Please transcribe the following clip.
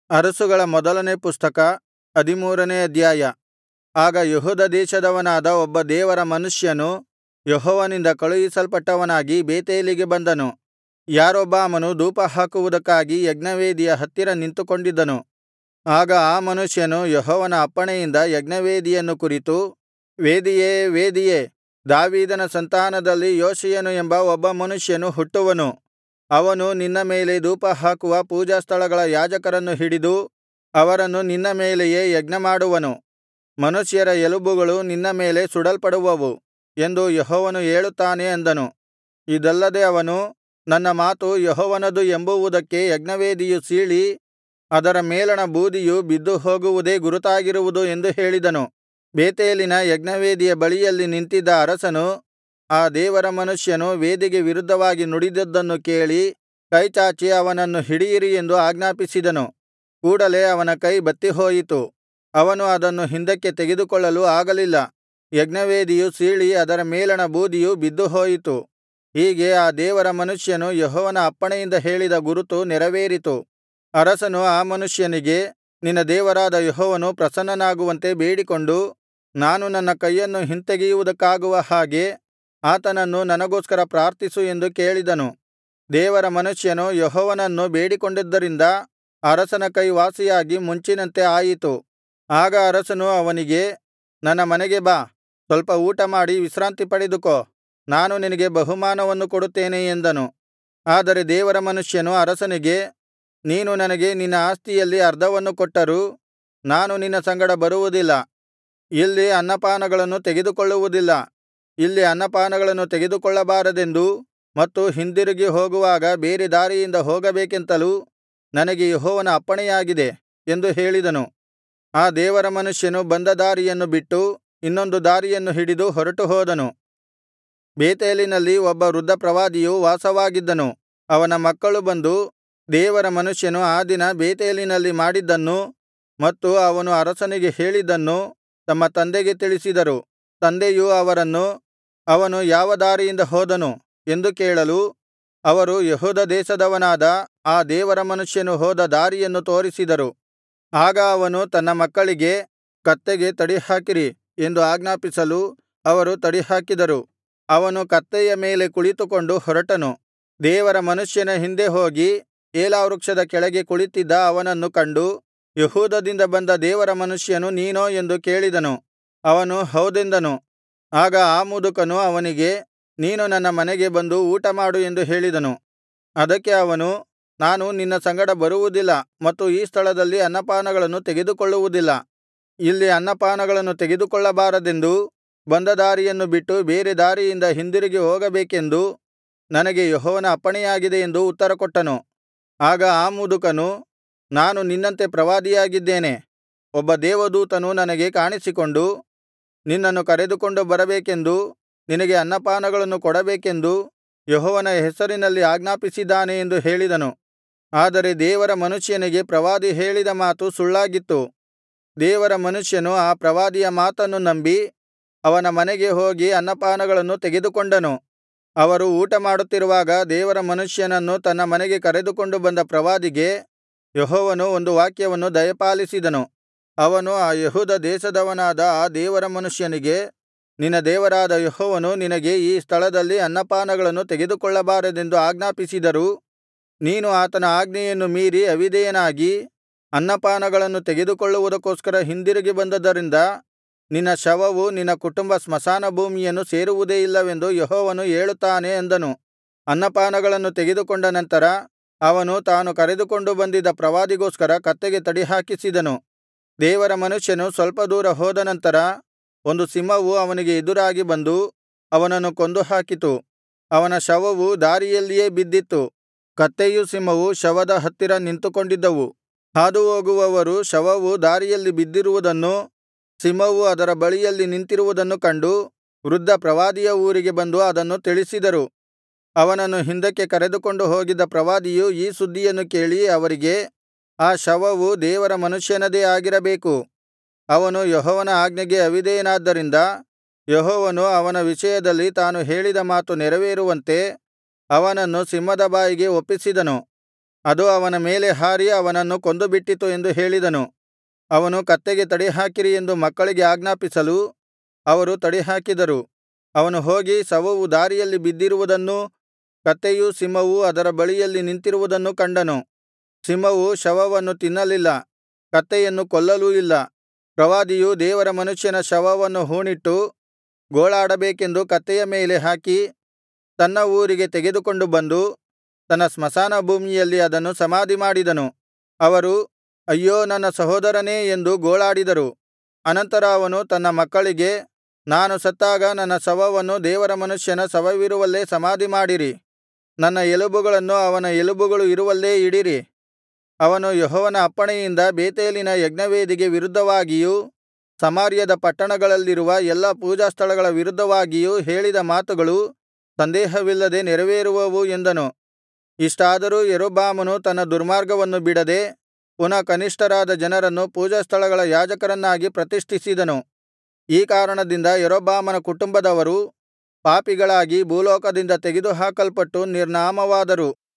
ಅರಸುಗಳ ಮೊದಲನೇ ಪುಸ್ತಕ ಹದಿಮೂರನೇ ಅಧ್ಯಾಯ ಆಗ ಯೆಹೂದ ದೇಶದವನಾದ ಒಬ್ಬ ದೇವರ ಮನುಷ್ಯನು ಯೆಹೋವನಿಂದ ಕಳುಹಿಸಲ್ಪಟ್ಟವನಾಗಿ ಬೇತೇಲಿಗೆ ಬಂದನು ಯಾರೊಬ್ಬಾಮನು ಧೂಪಹಾಕುವುದಕ್ಕಾಗಿ ಯಜ್ಞವೇದಿಯ ಹತ್ತಿರ ನಿಂತುಕೊಂಡಿದ್ದನು ಆಗ ಆ ಮನುಷ್ಯನು ಯೆಹೋವನ ಅಪ್ಪಣೆಯಿಂದ ಯಜ್ಞವೇದಿಯನ್ನು ಕುರಿತು ವೇದಿಯೇ ವೇದಿಯೇ ದಾವೀದನ ಸಂತಾನದಲ್ಲಿ ಯೋಷೀಯನು ಎಂಬ ಒಬ್ಬ ಮನುಷ್ಯನು ಹುಟ್ಟುವನು ಅವನು ನಿನ್ನ ಮೇಲೆ ಧೂಪಹಾಕುವ ಪೂಜಾಸ್ಥಳಗಳ ಯಾಜಕರನ್ನು ಹಿಡಿದು ಅವರನ್ನು ನಿನ್ನ ಮೇಲೆಯೇ ಯಜ್ಞಮಾಡುವನು ಮನುಷ್ಯರ ಎಲುಬುಗಳು ನಿನ್ನ ಮೇಲೆ ಸುಡಲ್ಪಡುವವು ಎಂದು ಯೆಹೋವನು ಹೇಳುತ್ತಾನೆ ಅಂದನು ಇದಲ್ಲದೆ ಅವನು ನನ್ನ ಮಾತು ಯೆಹೋವನದು ಎಂಬುವುದಕ್ಕೆ ಯಜ್ಞವೇದಿಯು ಸೀಳಿ ಅದರ ಮೇಲಣ ಬೂದಿಯು ಬಿದ್ದುಹೋಗುವುದೇ ಗುರುತಾಗಿರುವುದು ಎಂದು ಹೇಳಿದನು ಬೇತೇಲಿನ ಯಜ್ಞವೇದಿಯ ಬಳಿಯಲ್ಲಿ ನಿಂತಿದ್ದ ಅರಸನು ಆ ದೇವರ ಮನುಷ್ಯನು ವೇದಿಗೆ ವಿರುದ್ಧವಾಗಿ ನುಡಿದದ್ದನ್ನು ಕೇಳಿ ಕೈಚಾಚಿ ಅವನನ್ನು ಹಿಡಿಯಿರಿ ಎಂದು ಆಜ್ಞಾಪಿಸಿದನು ಕೂಡಲೆ ಅವನ ಕೈ ಬತ್ತಿಹೋಯಿತು ಅವನು ಅದನ್ನು ಹಿಂದಕ್ಕೆ ತೆಗೆದುಕೊಳ್ಳಲು ಆಗಲಿಲ್ಲ ಯಜ್ಞವೇದಿಯು ಸೀಳಿ ಅದರ ಮೇಲಣ ಬೂದಿಯು ಬಿದ್ದುಹೋಯಿತು ಹೀಗೆ ಆ ದೇವರ ಮನುಷ್ಯನು ಯೆಹೋವನ ಅಪ್ಪಣೆಯಿಂದ ಹೇಳಿದ ಗುರುತು ನೆರವೇರಿತು ಅರಸನು ಆ ಮನುಷ್ಯನಿಗೆ ನಿನ್ನ ದೇವರಾದ ಯೆಹೋವನು ಪ್ರಸನ್ನನಾಗುವಂತೆ ಬೇಡಿಕೊಂಡು ನಾನು ನನ್ನ ಕೈಯನ್ನು ಹಿಂತೆಗೆಯುವುದಕ್ಕಾಗುವ ಹಾಗೆ ಆತನನ್ನು ನನಗೋಸ್ಕರ ಪ್ರಾರ್ಥಿಸು ಎಂದು ಕೇಳಿದನು ದೇವರ ಮನುಷ್ಯನು ಯೆಹೋವನನ್ನು ಬೇಡಿಕೊಂಡದ್ದರಿಂದ ಅರಸನ ಕೈ ವಾಸಿಯಾಗಿ ಮುಂಚಿನಂತೆ ಆಯಿತು ಆಗ ಅರಸನು ಅವನಿಗೆ ನನ್ನ ಮನೆಗೆ ಬಾ ಸ್ವಲ್ಪ ಊಟಮಾಡಿ ವಿಶ್ರಾಂತಿ ಪಡೆದುಕೋ ನಾನು ನಿನಗೆ ಬಹುಮಾನವನ್ನು ಕೊಡುತ್ತೇನೆ ಎಂದನು ಆದರೆ ದೇವರ ಮನುಷ್ಯನು ಅರಸನಿಗೆ ನೀನು ನನಗೆ ನಿನ್ನ ಆಸ್ತಿಯಲ್ಲಿ ಅರ್ಧವನ್ನು ಕೊಟ್ಟರೂ ನಾನು ನಿನ್ನ ಸಂಗಡ ಬರುವುದಿಲ್ಲ ಇಲ್ಲಿ ಅನ್ನಪಾನಗಳನ್ನು ತೆಗೆದುಕೊಳ್ಳುವುದಿಲ್ಲ ಇಲ್ಲಿ ಅನ್ನಪಾನಗಳನ್ನು ತೆಗೆದುಕೊಳ್ಳಬಾರದೆಂದೂ ಮತ್ತು ಹಿಂದಿರುಗಿ ಹೋಗುವಾಗ ಬೇರೆ ದಾರಿಯಿಂದ ಹೋಗಬೇಕೆಂತಲೂ ನನಗೆ ಯೆಹೋವನ ಅಪ್ಪಣೆಯಾಗಿದೆ ಎಂದು ಹೇಳಿದನು ಆ ದೇವರ ಮನುಷ್ಯನು ಬಂದ ದಾರಿಯನ್ನು ಬಿಟ್ಟು ಇನ್ನೊಂದು ದಾರಿಯನ್ನು ಹಿಡಿದು ಹೊರಟುಹೋದನು ಬೇತೇಲಿನಲ್ಲಿ ಒಬ್ಬ ವೃದ್ಧ ಪ್ರವಾದಿಯು ವಾಸವಾಗಿದ್ದನು ಅವನ ಮಕ್ಕಳು ಬಂದು ದೇವರ ಮನುಷ್ಯನು ಆ ದಿನ ಬೇತೇಲಿನಲ್ಲಿ ಮಾಡಿದ್ದನ್ನೂ ಮತ್ತು ಅವನು ಅರಸನಿಗೆ ಹೇಳಿದ್ದನ್ನೂ ತಮ್ಮ ತಂದೆಗೆ ತಿಳಿಸಿದರು ತಂದೆಯು ಅವರನ್ನು ಅವನು ಯಾವ ದಾರಿಯಿಂದ ಹೋದನು ಎಂದು ಕೇಳಲು ಅವರು ಯೆಹೂದ ದೇಶದವನಾದ ಆ ದೇವರ ಮನುಷ್ಯನು ಹೋದ ದಾರಿಯನ್ನು ತೋರಿಸಿದರು ಆಗ ಅವನು ತನ್ನ ಮಕ್ಕಳಿಗೆ ಕತ್ತೆಗೆ ತಡಿಹಾಕಿರಿ ಎಂದು ಆಜ್ಞಾಪಿಸಲು ಅವರು ತಡಿಹಾಕಿದರು ಅವನು ಕತ್ತೆಯ ಮೇಲೆ ಕುಳಿತುಕೊಂಡು ಹೊರಟನು ದೇವರ ಮನುಷ್ಯನ ಹಿಂದೆ ಹೋಗಿ ಏಲಾ ವೃಕ್ಷದ ಕೆಳಗೆ ಕುಳಿತಿದ್ದ ಅವನನ್ನು ಕಂಡು ಯೆಹೂದದಿಂದ ಬಂದ ದೇವರ ಮನುಷ್ಯನು ನೀನೋ ಎಂದು ಕೇಳಿದನು ಅವನು ಹೌದೆಂದನು ಆಗ ಆ ಮುದುಕನು ಅವನಿಗೆ ನೀನು ನನ್ನ ಮನೆಗೆ ಬಂದು ಊಟಮಾಡು ಎಂದು ಹೇಳಿದನು ಅದಕ್ಕೆ ಅವನು ನಾನು ನಿನ್ನ ಸಂಗಡ ಬರುವುದಿಲ್ಲ ಮತ್ತು ಈ ಸ್ಥಳದಲ್ಲಿ ಅನ್ನಪಾನಗಳನ್ನು ತೆಗೆದುಕೊಳ್ಳುವುದಿಲ್ಲ ಇಲ್ಲಿ ಅನ್ನಪಾನಗಳನ್ನು ತೆಗೆದುಕೊಳ್ಳಬಾರದೆಂದೂ ಬಂದ ದಾರಿಯನ್ನು ಬಿಟ್ಟು ಬೇರೆ ದಾರಿಯಿಂದ ಹಿಂದಿರುಗಿ ಹೋಗಬೇಕೆಂದು ನನಗೆ ಯೆಹೋವನ ಅಪ್ಪಣೆಯಾಗಿದೆ ಎಂದು ಉತ್ತರಕೊಟ್ಟನು ಆಗ ಆ ಮುದುಕನು ನಾನು ನಿನ್ನಂತೆ ಪ್ರವಾದಿಯಾಗಿದ್ದೇನೆ ಒಬ್ಬ ದೇವದೂತನು ನನಗೆ ಕಾಣಿಸಿಕೊಂಡು ನಿನ್ನನ್ನು ಕರೆದುಕೊಂಡು ಬರಬೇಕೆಂದೂ ನಿನಗೆ ಅನ್ನಪಾನಗಳನ್ನು ಕೊಡಬೇಕೆಂದೂ ಯೆಹೋವನ ಹೆಸರಿನಲ್ಲಿ ಆಜ್ಞಾಪಿಸಿದ್ದಾನೆ ಎಂದು ಹೇಳಿದನು ಆದರೆ ದೇವರ ಮನುಷ್ಯನಿಗೆ ಪ್ರವಾದಿ ಹೇಳಿದ ಮಾತು ಸುಳ್ಳಾಗಿತ್ತು ದೇವರ ಮನುಷ್ಯನು ಆ ಪ್ರವಾದಿಯ ಮಾತನ್ನು ನಂಬಿ ಅವನ ಮನೆಗೆ ಹೋಗಿ ಅನ್ನಪಾನಗಳನ್ನು ತೆಗೆದುಕೊಂಡನು ಅವರು ಊಟಮಾಡುತ್ತಿರುವಾಗ ದೇವರ ಮನುಷ್ಯನನ್ನು ತನ್ನ ಮನೆಗೆ ಕರೆದುಕೊಂಡು ಬಂದ ಪ್ರವಾದಿಗೆ ಯೆಹೋವನು ಒಂದು ವಾಕ್ಯವನ್ನು ದಯಪಾಲಿಸಿದನು ಅವನು ಆ ಯೆಹೂದ ದೇಶದವನಾದ ಆ ದೇವರ ಮನುಷ್ಯನಿಗೆ ನಿನ್ನ ದೇವರಾದ ಯೆಹೋವನು ನಿನಗೆ ಈ ಸ್ಥಳದಲ್ಲಿ ಅನ್ನಪಾನಗಳನ್ನು ತೆಗೆದುಕೊಳ್ಳಬಾರದೆಂದು ಆಜ್ಞಾಪಿಸಿದರೂ ನೀನು ಆತನ ಆಜ್ಞೆಯನ್ನು ಮೀರಿ ಅವಿಧೇಯನಾಗಿ ಅನ್ನಪಾನಗಳನ್ನು ತೆಗೆದುಕೊಳ್ಳುವುದಕ್ಕೋಸ್ಕರ ಹಿಂದಿರುಗಿ ಬಂದದರಿಂದ ನಿನ್ನ ಶವವು ನಿನ್ನ ಕುಟುಂಬ ಸ್ಮಶಾನ ಭೂಮಿಯನ್ನು ಸೇರುವುದೇ ಇಲ್ಲವೆಂದು ಯೆಹೋವನು ಹೇಳುತ್ತಾನೆ ಅಂದನು ಅನ್ನಪಾನಗಳನ್ನು ತೆಗೆದುಕೊಂಡ ನಂತರ ಅವನು ತಾನು ಕರೆದುಕೊಂಡು ಬಂದಿದ್ದ ಪ್ರವಾದಿಗೋಸ್ಕರ ಕತ್ತೆಗೆ ತಡಿಹಾಕಿಸಿದನು ದೇವರ ಮನುಷ್ಯನು ಸ್ವಲ್ಪ ದೂರ ಹೋದ ನಂತರ ಒಂದು ಸಿಂಹವು ಅವನಿಗೆ ಎದುರಾಗಿ ಬಂದು ಅವನನ್ನು ಕೊಂದು ಹಾಕಿತು ಅವನ ಶವವು ದಾರಿಯಲ್ಲಿಯೇ ಬಿದ್ದಿತ್ತು ಕತ್ತೆಯೂ ಸಿಂಹವೂ ಶವದ ಹತ್ತಿರ ನಿಂತುಕೊಂಡಿದ್ದವು ಹಾದುಹೋಗುವವರು ಶವವು ದಾರಿಯಲ್ಲಿ ಬಿದ್ದಿರುವುದನ್ನೂ ಸಿಂಹವು ಅದರ ಬಳಿಯಲ್ಲಿ ನಿಂತಿರುವುದನ್ನು ಕಂಡು ವೃದ್ಧ ಪ್ರವಾದಿಯ ಊರಿಗೆ ಬಂದು ಅದನ್ನು ತಿಳಿಸಿದರು ಅವನನ್ನು ಹಿಂದಕ್ಕೆ ಕರೆದುಕೊಂಡು ಹೋಗಿದ್ದ ಪ್ರವಾದಿಯು ಈ ಸುದ್ದಿಯನ್ನು ಕೇಳಿ ಅವರಿಗೆ ಆ ಶವವು ದೇವರ ಮನುಷ್ಯನದೇ ಆಗಿರಬೇಕು ಅವನು ಯೆಹೋವನ ಆಜ್ಞೆಗೆ ಅವಿಧೇಯನಾದ್ದರಿಂದ ಯೆಹೋವನು ಅವನ ವಿಷಯದಲ್ಲಿ ತಾನು ಹೇಳಿದ ಮಾತು ನೆರವೇರುವಂತೆ ಅವನನ್ನು ಸಿಂಹದ ಬಾಯಿಗೆ ಒಪ್ಪಿಸಿದನು ಅದು ಅವನ ಮೇಲೆ ಹಾರಿ ಅವನನ್ನು ಕೊಂದುಬಿಟ್ಟಿತು ಎಂದು ಹೇಳಿದನು ಅವನು ಕತ್ತೆಗೆ ತಡಿಹಾಕಿರಿ ಎಂದು ಮಕ್ಕಳಿಗೆ ಆಜ್ಞಾಪಿಸಲು ಅವರು ತಡಿಹಾಕಿದರು ಅವನು ಹೋಗಿ ಶವವು ದಾರಿಯಲ್ಲಿ ಬಿದ್ದಿರುವುದನ್ನೂ ಕತ್ತೆಯೂ ಸಿಂಹವೂ ಅದರ ಬಳಿಯಲ್ಲಿ ನಿಂತಿರುವುದನ್ನೂ ಕಂಡನು ಸಿಂಹವು ಶವವನ್ನು ತಿನ್ನಲಿಲ್ಲ ಕತ್ತೆಯನ್ನು ಕೊಲ್ಲಲೂ ಇಲ್ಲ ಪ್ರವಾದಿಯು ದೇವರ ಮನುಷ್ಯನ ಶವವನ್ನು ಹೂಣಿಟ್ಟು ಗೋಳಾಡಬೇಕೆಂದು ಕತ್ತೆಯ ಮೇಲೆ ಹಾಕಿ ತನ್ನ ಊರಿಗೆ ತೆಗೆದುಕೊಂಡು ಬಂದು ತನ್ನ ಸ್ಮಶಾನ ಭೂಮಿಯಲ್ಲಿ ಅದನ್ನು ಸಮಾಧಿಮಾಡಿದನು ಅವರು ಅಯ್ಯೋ ನನ್ನ ಸಹೋದರನೇ ಎಂದು ಗೋಳಾಡಿದರು ಅನಂತರ ಅವನು ತನ್ನ ಮಕ್ಕಳಿಗೆ ನಾನು ಸತ್ತಾಗ ನನ್ನ ಶವವನ್ನು ದೇವರ ಮನುಷ್ಯನ ಶವವಿರುವಲ್ಲೇ ಸಮಾಧಿಮಾಡಿರಿ ನನ್ನ ಎಲುಬುಗಳನ್ನು ಅವನ ಎಲುಬುಗಳು ಇರುವಲ್ಲೇ ಇಡಿರಿ ಅವನು ಯೆಹೋವನ ಅಪ್ಪಣೆಯಿಂದ ಬೇತೇಲಿನ ಯಜ್ಞವೇದಿಗೆ ವಿರುದ್ಧವಾಗಿಯೂ ಸಮಾರ್ಯದ ಪಟ್ಟಣಗಳಲ್ಲಿರುವ ಎಲ್ಲಾ ಪೂಜಾಸ್ಥಳಗಳ ವಿರುದ್ಧವಾಗಿಯೂ ಹೇಳಿದ ಮಾತುಗಳು ಸಂದೇಹವಿಲ್ಲದೆ ನೆರವೇರುವವು ಎಂದನು ಇಷ್ಟಾದರೂ ಯಾರೊಬ್ಬಾಮನು ತನ್ನ ದುರ್ಮಾರ್ಗವನ್ನು ಬಿಡದೆ ಪುನಃ ಕನಿಷ್ಠರಾದ ಜನರನ್ನು ಪೂಜಾಸ್ಥಳಗಳ ಯಾಜಕರನ್ನಾಗಿ ಪ್ರತಿಷ್ಠಿಸಿದನು ಈ ಕಾರಣದಿಂದ ಯಾರೊಬ್ಬಾಮನ ಕುಟುಂಬದವರು ಪಾಪಿಗಳಾಗಿ ಭೂಲೋಕದಿಂದ ತೆಗೆದುಹಾಕಲ್ಪಟ್ಟು ನಿರ್ನಾಮವಾದರು